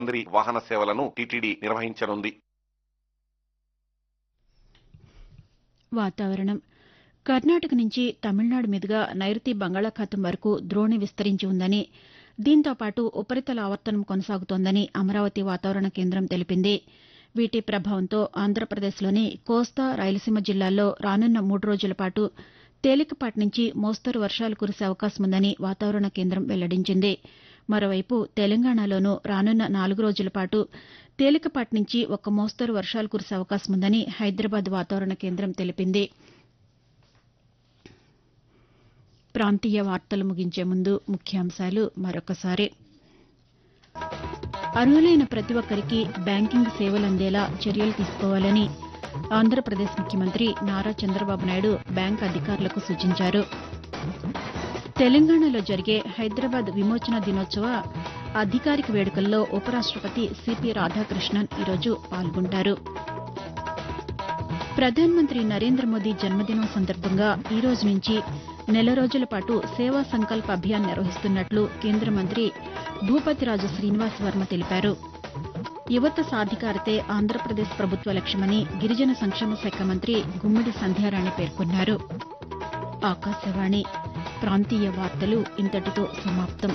మందిరి వాహన సేవలను టీటీడీ నిర్వహించనుంది వాతావరణం కర్ణాటక నుంచి తమిళనాడు మీదుగా నైరుతి బంగాళాఖాతం వరకు ద్రోణి విస్తరించి ఉందని దీంతో పాటు ఉపరితల ఆవర్తనం కొనసాగుతోందని అమరావతి వాతావరణ కేంద్రం తెలిపింది వీటి ప్రభావంతో ఆంధ్రప్రదేశ్లోని కోస్తా రాయలసీమ జిల్లాల్లో రానున్న మూడు రోజుల పాటు తేలికపాటి నుంచి మోస్తరు వర్షాలు కురిసే అవకాశం ఉందని వాతావరణ కేంద్రం వెల్లడించింది మరోవైపు తెలంగాణలోనూ రానున్న నాలుగు రోజుల పాటు తేలికపాటి నుంచి ఒక మోస్తరు వర్షాలు కురిసే అవకాశం ఉందని హైదరాబాద్ వాతావరణ కేంద్రం తెలిపింది ప్రాంతీయ వార్తలు ముగించే ముందు ముఖ్యాంశాలు మరొకసారి అర్హులైన ప్రతి ఒక్కరికి బ్యాంకింగ్ సేవలు అందేలా చర్యలు తీసుకోవాలని ఆంధ్రప్రదేశ్ ముఖ్యమంత్రి నారా చంద్రబాబు నాయుడు బ్యాంక్ అధికారులకు సూచించారు తెలంగాణలో జరిగే హైదరాబాద్ విమోచన దినోత్సవ అధికారిక వేడుకల్లో ఉపరాష్టపతి సిపి రాధాకృష్ణన్ ఈరోజు పాల్గొంటారు ప్రధానమంత్రి నరేంద్ర మోదీ జన్మదినం సందర్భంగా ఈ రోజు నుంచి నెల రోజుల పాటు సేవా సంకల్ప అభియాన్ నిర్వహిస్తున్నట్లు కేంద్ర మంత్రి భూపతిరాజు శ్రీనివాస్ వర్మ తెలిపారు యువత సాధికారతే ఆంధ్రప్రదేశ్ ప్రభుత్వ లక్ష్యమని గిరిజన సంక్షేమ శాఖ మంత్రి గుమ్మిడి సంధ్యారాణి పేర్కొన్నారు ఆకాశవాణి ప్రాంతీయ వార్తలు ఇంతటితో సమాప్తం